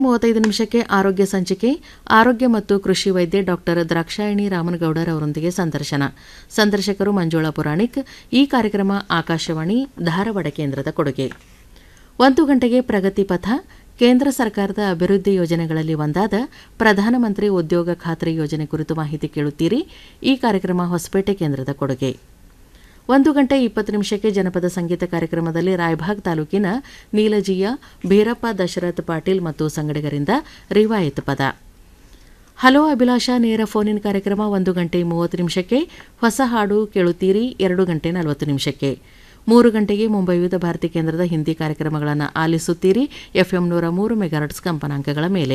ಮೂವತ್ತೈದು ನಿಮಿಷಕ್ಕೆ ಆರೋಗ್ಯ ಸಂಚಿಕೆ ಆರೋಗ್ಯ ಮತ್ತು ಕೃಷಿ ವೈದ್ಯೆ ಡಾಕ್ಟರ್ ದ್ರಾಕ್ಷಾಯಣಿ ರಾಮನಗೌಡರ್ ಅವರೊಂದಿಗೆ ಸಂದರ್ಶನ ಸಂದರ್ಶಕರು ಮಂಜುಳಾ ಪುರಾಣಿಕ್ ಈ ಕಾರ್ಯಕ್ರಮ ಆಕಾಶವಾಣಿ ಧಾರವಾಡ ಕೇಂದ್ರದ ಕೊಡುಗೆ ಒಂದು ಗಂಟೆಗೆ ಪ್ರಗತಿ ಪಥ ಕೇಂದ್ರ ಸರ್ಕಾರದ ಅಭಿವೃದ್ಧಿ ಯೋಜನೆಗಳಲ್ಲಿ ಒಂದಾದ ಪ್ರಧಾನಮಂತ್ರಿ ಉದ್ಯೋಗ ಖಾತ್ರಿ ಯೋಜನೆ ಕುರಿತು ಮಾಹಿತಿ ಕೇಳುತ್ತೀರಿ ಈ ಕಾರ್ಯಕ್ರಮ ಹೊಸಪೇಟೆ ಕೇಂದ್ರದ ಕೊಡುಗೆ ಒಂದು ಗಂಟೆ ಇಪ್ಪತ್ತು ನಿಮಿಷಕ್ಕೆ ಜನಪದ ಸಂಗೀತ ಕಾರ್ಯಕ್ರಮದಲ್ಲಿ ರಾಯಭಾಗ್ ತಾಲೂಕಿನ ನೀಲಜಿಯ ಭೀರಪ್ಪ ದಶರಥ್ ಪಾಟೀಲ್ ಮತ್ತು ಸಂಗಡಿಗರಿಂದ ರಿವಾಯತ್ ಪದ ಹಲೋ ಅಭಿಲಾಷ ನೇರ ಫೋನ್ ಇನ್ ಕಾರ್ಯಕ್ರಮ ಒಂದು ಗಂಟೆ ಮೂವತ್ತು ನಿಮಿಷಕ್ಕೆ ಹೊಸ ಹಾಡು ಕೇಳುತ್ತೀರಿ ಎರಡು ಗಂಟೆ ನಲವತ್ತು ನಿಮಿಷಕ್ಕೆ ಮೂರು ಗಂಟೆಗೆ ಮುಂಬೈ ವಿವಿಧ ಭಾರತಿ ಕೇಂದ್ರದ ಹಿಂದಿ ಕಾರ್ಯಕ್ರಮಗಳನ್ನು ಆಲಿಸುತ್ತೀರಿ ಎಫ್ಎಂ ನೂರ ಮೂರು ಮೆಗಾಹರ್ಟ್ಸ್ ಕಂಪನಾಂಕಗಳ ಮೇಲೆ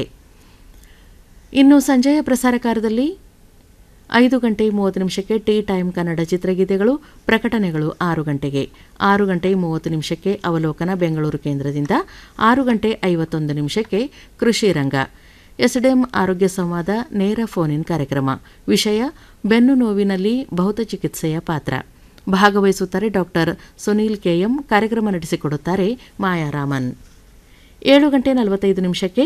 ಇನ್ನು ಸಂಜೆಯ ಪ್ರಸಾರ ಕಾರ್ಯದಲ್ಲಿ ಐದು ಗಂಟೆ ಮೂವತ್ತು ನಿಮಿಷಕ್ಕೆ ಟೀ ಟೈಮ್ ಕನ್ನಡ ಚಿತ್ರಗೀತೆಗಳು ಪ್ರಕಟಣೆಗಳು ಆರು ಗಂಟೆಗೆ ಆರು ಗಂಟೆ ಮೂವತ್ತು ನಿಮಿಷಕ್ಕೆ ಅವಲೋಕನ ಬೆಂಗಳೂರು ಕೇಂದ್ರದಿಂದ ಆರು ಗಂಟೆ ಐವತ್ತೊಂದು ನಿಮಿಷಕ್ಕೆ ಕೃಷಿ ರಂಗ ಎಸ್ಡಿಎಂ ಆರೋಗ್ಯ ಸಂವಾದ ನೇರ ಫೋನ್ ಇನ್ ಕಾರ್ಯಕ್ರಮ ವಿಷಯ ಬೆನ್ನು ನೋವಿನಲ್ಲಿ ಭೌತ ಚಿಕಿತ್ಸೆಯ ಪಾತ್ರ ಭಾಗವಹಿಸುತ್ತಾರೆ ಡಾಕ್ಟರ್ ಸುನೀಲ್ ಕೆಎಂ ಕಾರ್ಯಕ್ರಮ ನಡೆಸಿಕೊಡುತ್ತಾರೆ ಮಾಯಾರಾಮನ್ ಏಳು ಗಂಟೆ ನಲವತ್ತೈದು ನಿಮಿಷಕ್ಕೆ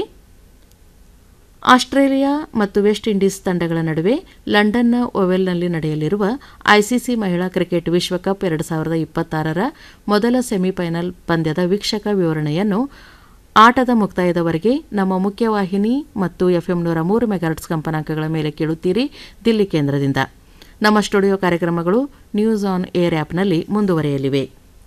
ಆಸ್ಟ್ರೇಲಿಯಾ ಮತ್ತು ವೆಸ್ಟ್ ಇಂಡೀಸ್ ತಂಡಗಳ ನಡುವೆ ಲಂಡನ್ನ ಓವೆಲ್ನಲ್ಲಿ ನಡೆಯಲಿರುವ ಐಸಿಸಿ ಮಹಿಳಾ ಕ್ರಿಕೆಟ್ ವಿಶ್ವಕಪ್ ಎರಡು ಸಾವಿರದ ಇಪ್ಪತ್ತಾರರ ಮೊದಲ ಸೆಮಿಫೈನಲ್ ಪಂದ್ಯದ ವೀಕ್ಷಕ ವಿವರಣೆಯನ್ನು ಆಟದ ಮುಕ್ತಾಯದವರೆಗೆ ನಮ್ಮ ಮುಖ್ಯವಾಹಿನಿ ಮತ್ತು ಎಫ್ಎಂ ನೂರ ಮೂರು ಮೆಗಾಟ್ಸ್ ಕಂಪನಾಂಕಗಳ ಮೇಲೆ ಕೇಳುತ್ತೀರಿ ದಿಲ್ಲಿ ಕೇಂದ್ರದಿಂದ ನಮ್ಮ ಸ್ಟುಡಿಯೋ ಕಾರ್ಯಕ್ರಮಗಳು ನ್ಯೂಸ್ ಆನ್ ಏರ್ ಆ್ಯಪ್ನಲ್ಲಿ ಮುಂದುವರೆಯಲಿವೆ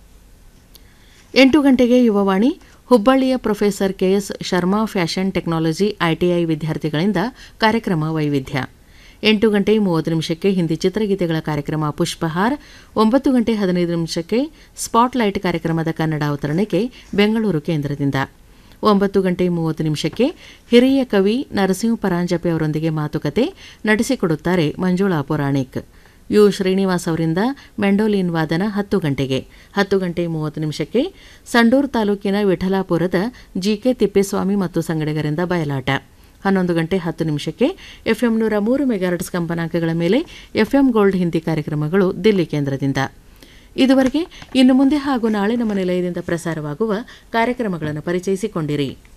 ಎಂಟು ಗಂಟೆಗೆ ಯುವವಾಣಿ ಹುಬ್ಬಳ್ಳಿಯ professor KS Sharma fashion technology ITI ವಿದ್ಯಾರ್ಥಿಗಳಿಂದ ಕಾರ್ಯಕ್ರಮ ವೈವಿಧ್ಯ ಎಂಟು ಗಂಟೆ ಮೂವತ್ತು ನಿಮಿಷಕ್ಕೆ ಹಿಂದಿ ಚಿತ್ರಗೀತೆಗಳ ಕಾರ್ಯಕ್ರಮ ಪುಷ್ಪಹಾರ್ ಒಂಬತ್ತು ಗಂಟೆ ಹದಿನೈದು ನಿಮಿಷಕ್ಕೆ ಸ್ಪಾಟ್ಲೈಟ್ ಕಾರ್ಯಕ್ರಮದ ಕನ್ನಡ ಅವತರಣಿಕೆ ಬೆಂಗಳೂರು ಕೇಂದ್ರದಿಂದ ಒಂಬತ್ತು ಗಂಟೆ ಮೂವತ್ತು ನಿಮಿಷಕ್ಕೆ ಹಿರಿಯ ಕವಿ ನರಸಿಂಹ ಪರಾಂಜಪೆ ಅವರೊಂದಿಗೆ ಮಾತುಕತೆ ನಡೆಸಿಕೊಡುತ್ತಾರೆ ಮಂಜುಳಾ ಪುರಾಣಿಕ್ ಯು ಶ್ರೀನಿವಾಸ್ ಅವರಿಂದ ಮೆಂಡೋಲಿನ್ ವಾದನ ಹತ್ತು ಗಂಟೆಗೆ ಹತ್ತು ಗಂಟೆ ಮೂವತ್ತು ನಿಮಿಷಕ್ಕೆ ಸಂಡೂರು ತಾಲೂಕಿನ ವಿಠಲಾಪುರದ ಜಿಕೆ ತಿಪ್ಪೇಸ್ವಾಮಿ ಮತ್ತು ಸಂಗಡಿಗರಿಂದ ಬಯಲಾಟ ಹನ್ನೊಂದು ಗಂಟೆ ಹತ್ತು ನಿಮಿಷಕ್ಕೆ ಎಫ್ಎಂ ನೂರ ಮೂರು ಮೆಗಾಹರ್ಟ್ಸ್ ಕಂಪನಾಂಕಗಳ ಮೇಲೆ ಎಫ್ಎಂ ಗೋಲ್ಡ್ ಹಿಂದಿ ಕಾರ್ಯಕ್ರಮಗಳು ದಿಲ್ಲಿ ಕೇಂದ್ರದಿಂದ ಇದುವರೆಗೆ ಇನ್ನು ಮುಂದೆ ಹಾಗೂ ನಾಳೆ ನಮ್ಮ ನಿಲಯದಿಂದ ಪ್ರಸಾರವಾಗುವ ಕಾರ್ಯಕ್ರಮಗಳನ್ನು ಪರಿಚಯಿಸಿಕೊಂಡಿರಿ